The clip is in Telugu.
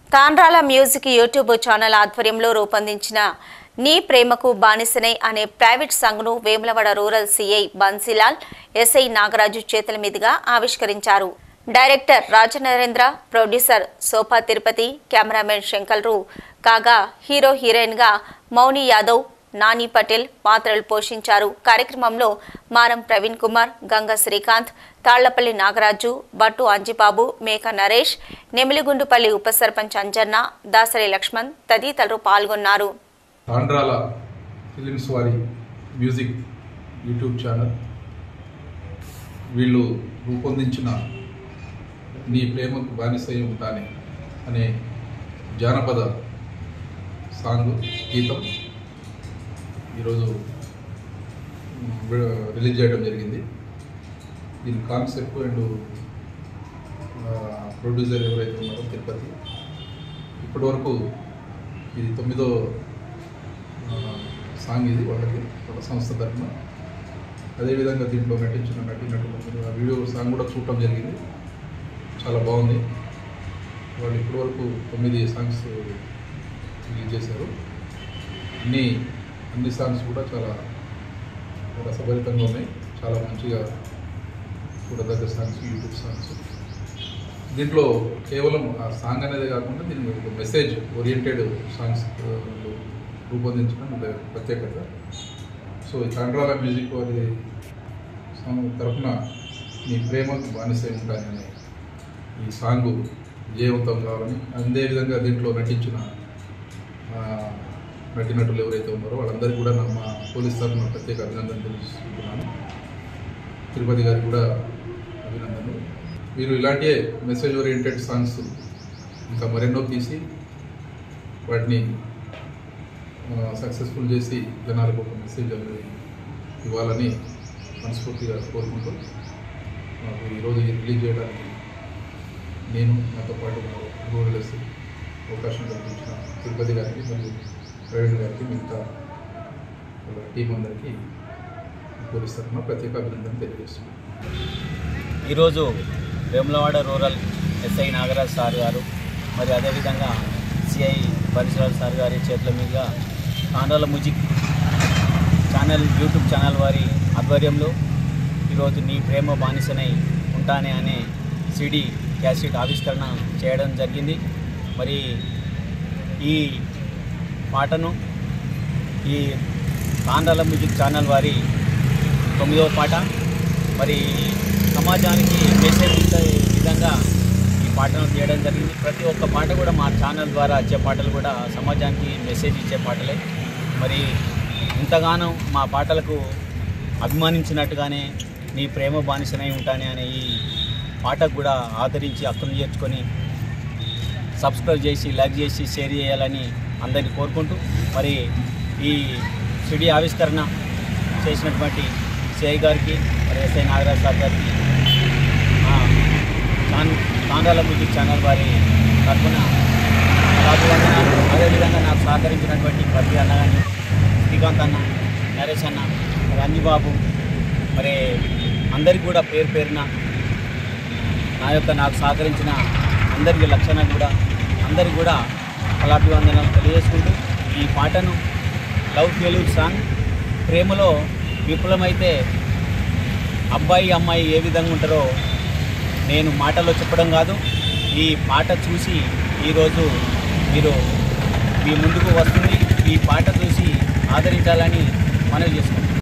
తాండ్రాల మ్యూజిక్ యూట్యూబ్ ఛానల్ ఆధ్వర్యంలో రూపొందించిన నీ ప్రేమకు బానిసనై అనే ప్రైవేట్ సాంగ్ను Vemulawada rural CI Bansilal SI Nagaraju చేతుల మీదుగా ఆవిష్కరించారు director Rajanarendra producer Sopa Tirupati cameraman శంకల్రు కాగా హీరో హీరోయిన్గా మౌని యాదవ్ నాని పటేల్ పాత్రలు పోషించారు కార్యక్రమంలో మారం ప్రవీణ్ కుమార్ గంగ శ్రీకాంత్ తాళ్లపల్లి నాగరాజు బట్టు అంజిబాబు మేక నరేష్ నెమిలిగుండుపల్లి ఉప సర్పంచ్ అంజన్న దాసరి లక్ష్మణ్ తదితరులు పాల్గొన్నారు తాండ్రాల ఫిలిమ్స్ వారి మ్యూజిక్ యూట్యూబ్ ఛానల్ వీళ్ళు రూపొందించిన నీ ప్రేమకు బానిసై ఉంటానే అనే జానపద సాంగ్ గీతం ఈరోజు రి- రిలీజ్ చేయడం జరిగింది దీని కాన్సెప్ట్ అండ్ ప్రొడ్యూసర్ ఎవరైతే ఉన్నారో తిరుపతి ఇప్పటివరకు ఇది తొమ్మిదో ఆ, సాంగ్ ఇది వాళ్ళకి వాళ్ళ సంస్థ తరఫున అదేవిధంగా దీంట్లో నటించిన నటినటువంటి ఆ వీడియో సాంగ్ కూడా చూడటం జరిగింది చాలా బాగుంది వాళ్ళు ఇప్పటివరకు తొమ్మిది సాంగ్స్ రిలీజ్ చేశారు అన్ని అన్ని సాంగ్స్ కూడా చాలా రసభరితంగా ఉన్నాయి చాలా మంచిగా చూడదగ్గ సాంగ్స్ యూట్యూబ్ సాంగ్స్ దీంట్లో కేవలం ఆ సాంగ్ అనేది కాకుండా దీనికి ఒక మెసేజ్ ఓరియంటెడ్ సాంగ్స్ ఆ, రూపొందించడం ఇది ప్రత్యేకత సో ఈ తండ్రాల మ్యూజిక్ వారి సాంగ్ తరఫున నీ ప్రేమకు బానిసై ఉంటానని ఈ సాంగ్ విజయవంతం కావాలని అదేవిధంగా దీంట్లో నటించిన ఆ, నటినటులు ఎవరైతే ఉన్నారో వాళ్ళందరికీ కూడా నా మా పోలీస్ తరఫున ప్రత్యేక అభినందనలు తెలుసుకుంటున్నాను తిరుపతి గారికి కూడా అభినందనలు మీరు ఇలాంటి మెసేజ్ ఓరియంటెడ్ సాంగ్స్ ఇంకా మరెన్నో తీసి వాటిని సక్సెస్ఫుల్ చేసి జనాలకు ఒక మెసేజ్ అనేది ఇవ్వాలని మనస్ఫూర్తిగా కోరుకుంటూ నాకు ఈరోజు ఇది రిలీజ్ చేయడానికి నేను నాతో పాటు మా రూరల్ ఎస్సీ అవకాశం కల్పించిన తిరుపతి గారికి మరియు ప్రవీణ్ గారికి మిగతా వాళ్ళ టీం అందరికీ పోలీస్ తరఫున ప్రత్యేక అభినందన తెలియజేస్తున్నాను ఈరోజు Vemulawada rural SI Nagaraj sir గారు మరి అదేవిధంగా సిఐ పరిసరాల సార్ గారి చేతుల మీదుగా ఆంధ్రాల మ్యూజిక్ ఛానల్ యూట్యూబ్ ఛానల్ వారి ఆధ్వర్యంలో ఈరోజు నీ ప్రేమ బానిసనై ఉంటానే అనే సిడి క్యాసెట్ ఆవిష్కరణ చేయడం జరిగింది మరి ఈ పాటను ఈ ఆంధ్రాల మ్యూజిక్ ఛానల్ వారి తొమ్మిదవ పాట మరి సమాజానికి మెసేజ్ ఇచ్చే విధంగా ఈ పాటను తీయడం జరిగింది ప్రతి ఒక్క పాట కూడా మా ఛానల్ ద్వారా వచ్చే పాటలు కూడా సమాజానికి మెసేజ్ ఇచ్చే పాటలే మరి ఇంతగానో మా పాటలకు అభిమానించినట్టుగానే నీ ప్రేమ బానిసనై ఉంటానే అనే ఈ పాటకు కూడా ఆదరించి అక్కను చేర్చుకొని సబ్స్క్రైబ్ చేసి లైక్ చేసి షేర్ చేయాలని అందరినీ కోరుకుంటూ మరి ఈ సిడి ఆవిష్కరణ చేసినటువంటి సిఐ గారికి మరి ఎస్ఐ నాగరాజ్ సార్ గారికి ఆ, ఛాన్ తాండాల మ్యూజిక్ ఛానల్ వారి తరఫున అభివందనాలు అదేవిధంగా నాకు సహకరించినటువంటి ప్రతి అన్న కానీ శ్రీకాంత్ అన్న నరేష్ అన్న మరి అంజిబాబు మరి అందరికీ కూడా పేరు పేరున నా యొక్క నాకు సహకరించిన అందరికీ లక్షణ కూడా అందరికీ కూడా కళాభివందనాలు తెలియజేసుకుంటూ ఈ పాటను లవ్ ఫెయిల్యూర్ సాంగ్ ప్రేమలో విఫలమైతే అబ్బాయి అమ్మాయి ఏ విధంగా ఉంటారో నేను మాటలో చెప్పడం కాదు ఈ పాట చూసి ఈరోజు మీరు మీ ముందుకు వస్తుంది ఈ పాట చూసి ఆదరించాలని మనవి చేసుకుంటున్నాను